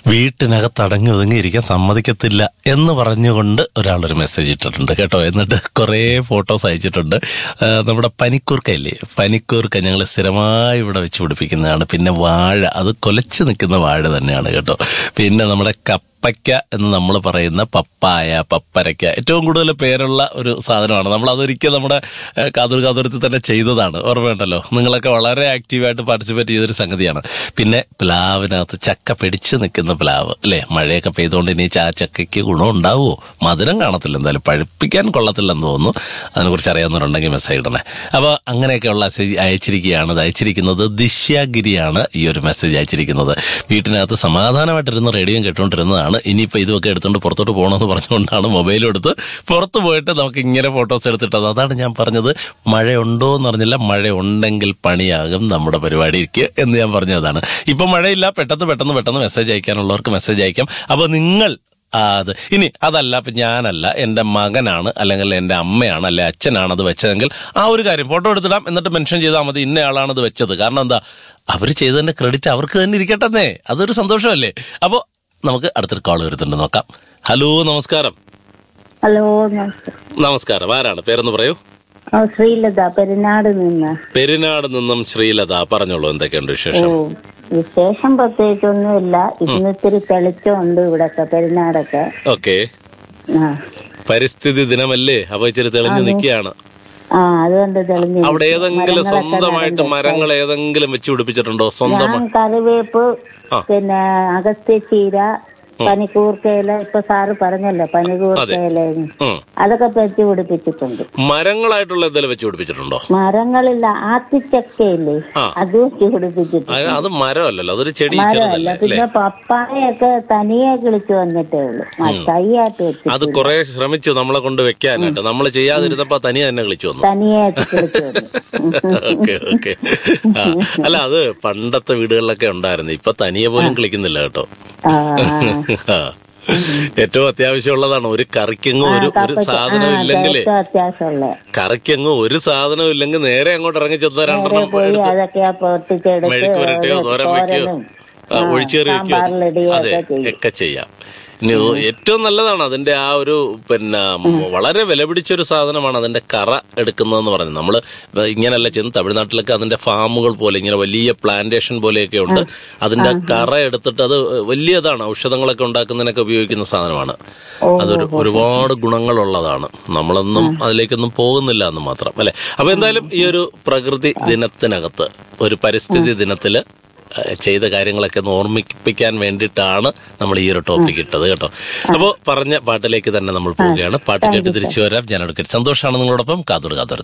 വീട്ടിനകത്ത് അടങ്ങി ഒതുങ്ങിയിരിക്കാൻ സമ്മതിക്കത്തില്ല എന്ന് പറഞ്ഞുകൊണ്ട് ഒരാളൊരു മെസ്സേജ് ഇട്ടിട്ടുണ്ട് കേട്ടോ എന്നിട്ട് കുറേ ഫോട്ടോസ് അയച്ചിട്ടുണ്ട് ആ, നമ്മുടെ പനിക്കൂർക്കയില്ലേ പനിക്കൂർക്ക ഞങ്ങൾ സ്ഥിരമായി ഇവിടെ വെച്ച് പിടിപ്പിക്കുന്നതാണ് പിന്നെ വാഴ അത് കൊലച്ച് നിൽക്കുന്ന വാഴ തന്നെയാണ് കേട്ടോ പിന്നെ നമ്മുടെ കപ്പയ്ക്ക എന്ന് നമ്മൾ പറയുന്ന പപ്പായ പപ്പരയ്ക്ക ഏറ്റവും കൂടുതൽ പേരുള്ള ഒരു സാധനമാണ് നമ്മൾ അതൊരിക്കൽ നമ്മുടെ ഏഹ്, കാതൂർ കാതൂരത്തിൽ തന്നെ ചെയ്തതാണ് ഓർമ്മയുണ്ടല്ലോ നിങ്ങളൊക്കെ വളരെ ആക്റ്റീവായിട്ട് പാർട്ടിസിപ്പേറ്റ് ചെയ്തൊരു സംഗതിയാണ് പിന്നെ പ്ലാവിനകത്ത് ചക്ക പിടിച്ച് നിൽക്കുന്ന പ്ലാവ് അല്ലേ മഴയൊക്കെ പെയ്തുകൊണ്ട് ഇനി ആ ചക്കയ്ക്ക് ഗുണം ഉണ്ടാവുമോ മധുരം കാണത്തില്ല എന്തായാലും പഴുപ്പിക്കാൻ കൊള്ളത്തില്ലെന്ന് തോന്നുന്നു അതിനെക്കുറിച്ച് അറിയാവുന്നവരുണ്ടെങ്കിൽ മെസ്സേജ് ഇടണേ അപ്പോൾ അങ്ങനെയൊക്കെയുള്ള മെസ്സേജ് അയച്ചിരിക്കുകയാണ് അത് അയച്ചിരിക്കുന്നത് ദിശ്യാഗിരിയാണ് ഈ ഒരു മെസ്സേജ് അയച്ചിരിക്കുന്നത് വീട്ടിനകത്ത് സമാധാനമായിട്ടിരുന്ന് റേഡിയോ കേട്ടുകൊണ്ടിരുന്നതാണ് ഇനിയിപ്പോൾ ഇതൊക്കെ എടുത്തുകൊണ്ട് പുറത്തോട്ട് പോകണമെന്ന് പറഞ്ഞുകൊണ്ടാണ് മൊബൈലും എടുത്ത് പുറത്ത് പോയിട്ട് നമുക്ക് ഇങ്ങനെ ഫോട്ടോസ് എടുത്തിട്ടത് അതാണ് ഞാൻ പറഞ്ഞത് മഴയുണ്ടോ എന്ന് അറിഞ്ഞില്ല മഴ ഉണ്ടെങ്കിൽ പണിയാകും നമ്മുടെ പരിപാടിക്ക് എന്ന് ഞാൻ പറഞ്ഞതാണ് ഇപ്പം മഴയില്ല പെട്ടെന്ന് പെട്ടെന്ന് പെട്ടെന്ന് മെസ്സേജ് അയക്കാനുള്ളവർക്ക് മെസ്സേജ് അയക്കാം അപ്പോൾ നിങ്ങൾ ആ, അത് ഇനി അതല്ല ഇപ്പൊ ഞാനല്ല എന്റെ മകനാണ് അല്ലെങ്കിൽ എന്റെ അമ്മയാണ് അല്ലെ അച്ഛനാണ് അത് വെച്ചതെങ്കിൽ ആ ഒരു കാര്യം ഫോട്ടോ എടുത്തിടാം എന്നിട്ട് മെൻഷൻ ചെയ്താൽ മതി ഇന്ന ആളാണ് ഇത് വെച്ചത് കാരണം എന്താ അവർ ചെയ്തതിന്റെ ക്രെഡിറ്റ് അവർക്ക് തന്നെ ഇരിക്കട്ടെന്നേ അതൊരു സന്തോഷമല്ലേ അപ്പോൾ നമുക്ക് അടുത്തൊരു കോൾ വരുന്നുണ്ട് നോക്കാം ഹലോ നമസ്കാരം ഹലോ നമസ്കാരം നമസ്കാരം ആരാണ് പേരൊന്ന് പറയൂ ആ, ശ്രീലത പെരുന്നാട് നിന്ന് പെരിനാട് നിന്നും ശ്രീലത പറഞ്ഞോളൂ എന്തൊക്കെയുണ്ട് ഓ വിശേഷം വിശേഷം പ്രത്യേകിച്ചൊന്നുമില്ല ഇന്ന് ഇത്തിരി തെളിച്ചമുണ്ട് ഇവിടൊക്കെ പെരുന്നാടൊക്കെ ഓക്കെ ആ പരിസ്ഥിതി ദിനമല്ലേ അപ്പൊ ഇച്ചിരി തെളിഞ്ഞു നിൽക്കുകയാണ് ആ അതുകൊണ്ട് തെളിഞ്ഞു അവിടെ ഏതെങ്കിലും മരങ്ങളൊക്കെ സ്വന്തമായിട്ട് നടണ്ട്. മരങ്ങൾ ഏതെങ്കിലും വെച്ച് പിടിപ്പിച്ചിട്ടുണ്ടോ സ്വന്തം ഞാൻ കറിവേപ്പ് ആ. പിന്നെ അഗസ്ത്യച്ചീര പനിക്കൂർക്കയില ഇപ്പൊ സാറ് പറഞ്ഞല്ലോ പനിക്കൂർക്കയില ഉം. അതൊക്കെ വെച്ച് പിടിപ്പിച്ചിട്ടുണ്ട് മരങ്ങളായിട്ടുള്ള എന്തെങ്കിലും വെച്ച് പിടിപ്പിച്ചിട്ടുണ്ടോ മരങ്ങളില്ല ആത്തിച്ചക്കയില്ലേ ആ. അത് വെച്ച് പിടിപ്പിച്ചിട്ടുണ്ട് അത് അത് മരമല്ലല്ലോ അതൊരു ചെടി മരമല്ല ചെറുതല്ലേ അല്ലേ പിന്നെ പപ്പായൊക്കെ തനിയെ കിളിച്ചു വന്നിട്ടേ ഉള്ളൂ തൈയായിട്ട് വെച്ചു അത് കുറെ ശ്രമിച്ചു നമ്മളെ കൊണ്ട് വെക്കാനായിട്ട് നമ്മൾ ചെയ്യാതിരുന്നപ്പോ തനി തന്നെ കളിച്ചു വന്നു തനിയെ കിളിച്ചു വന്നു ഓക്കെ ഓക്കെ ആ അല്ല അത് പണ്ടത്തെ വീടുകളിലൊക്കെ ഉണ്ടായിരുന്നു ഇപ്പൊ തനിയെ പോലും കളിക്കുന്നില്ല കേട്ടോ ആ, ആ. ഏറ്റവും അത്യാവശ്യമുള്ളതാണ് ഒരു കറിക്കെങ്ങും ഒരു ഒരു സാധനം ഇല്ലെങ്കിലേ ഏറ്റവും അത്യാവശ്യമുള്ള കറിക്കെങ്ങും ഒരു സാധനം ഇല്ലെങ്കിൽ നേരെ അങ്ങോട്ട് ഇറങ്ങി ചെന്ന രണ്ടെണ്ണം പോയി എടുത്ത് അതൊക്കെ പൊട്ടിച്ചെടുത്ത് മെഴുക്ക് പുരട്ടിയോ തോരൻ വെക്കോ തോരനും, ആ, ആ, ഒഴിച്ചേറി വെക്കോ സാമ്പാറിലിടുകയോ അതെ ഒക്കെ ചെയ്യും. ഒക്കെ ചെയ്യാം ഇനി ഏറ്റവും നല്ലതാണ് അതിന്റെ ആ ഒരു പിന്നെ വളരെ വില പിടിച്ചൊരു സാധനമാണ് അതിന്റെ കറ എടുക്കുന്നതെന്ന് പറയുന്നത് നമ്മള് ഇങ്ങനെയല്ല ചെന്ന് തമിഴ്നാട്ടിലൊക്കെ അതിന്റെ ഫാമുകൾ പോലെ ഇങ്ങനെ വലിയ പ്ലാന്റേഷൻ പോലെയൊക്കെ ഉണ്ട് അതിന്റെ കറ എടുത്തിട്ട് അത് വലിയതാണ് ഔഷധങ്ങളൊക്കെ ഉണ്ടാക്കുന്നതിനൊക്കെ ഉപയോഗിക്കുന്ന സാധനമാണ് അതൊരു ഒരുപാട് ഗുണങ്ങളുള്ളതാണ് നമ്മളൊന്നും അതിലേക്കൊന്നും പോകുന്നില്ല എന്ന് മാത്രം അല്ലെ അപ്പൊ എന്തായാലും ഈ ഒരു പ്രകൃതി ദിനത്തിനകത്ത് ഒരു പരിസ്ഥിതി ദിനത്തില് ഏഹ്, ചെയ്ത കാര്യങ്ങളൊക്കെ ഒന്ന് ഓർമ്മിപ്പിക്കാൻ വേണ്ടിയിട്ടാണ് നമ്മൾ ഈ ഒരു ടോപ്പിക് ഇട്ടത് കേട്ടോ അപ്പോൾ പറഞ്ഞ പാട്ടിലേക്ക് തന്നെ നമ്മൾ പോവുകയാണ് പാട്ട് കേട്ട് തിരിച്ചു വരാം ഞാൻ എടുക്കട്ടെ സന്തോഷമാണ് നിങ്ങളോടൊപ്പം കാതോട് കാതോരത്ത്